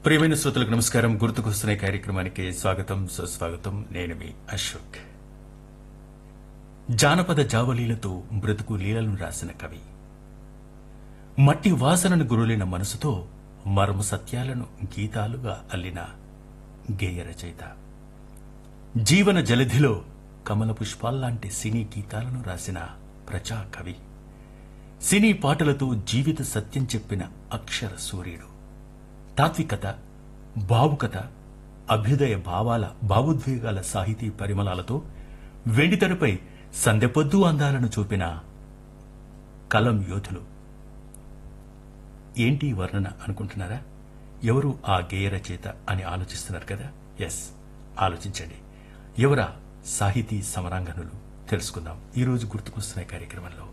ప్రియమైన శ్రోతలకు నమస్కారం గుర్తుకొస్తున్న కార్యక్రమానికి స్వాగతం సుస్వాగతం నేను మీ అశోక్ జానపద జావలీలతో బ్రతుకు లీలలను రాసిన కవి మట్టి వాసనను గురులిన మనసుతో మర్మ సత్యాలను గీతాలుగా అల్లిన గేయ రచయిత జీవన జలధిలో కమల పుష్పాల్లాంటి సినీ గీతాలను రాసిన ప్రజా కవి సినీ పాటలతో జీవిత సత్యం చెప్పిన అక్షర సూర్యుడు తాత్వికత భావుకత అభ్యుదయ భావాల భావోద్వేగాల సాహితీ పరిమళాలతో వెండితెరపై సందెపొద్దు అందాలను చూపిన కలం యోధులు ఏంటి ఈ వర్ణన అనుకుంటున్నారా ఎవరు ఆ గేయ రచయిత అని ఆలోచిస్తున్నారు కదా ఎస్ ఆలోచించండి ఎవరా సాహితీ సమరాంగనులు తెలుసుకుందాం ఈ రోజు గుర్తుకొస్తున్న కార్యక్రమంలో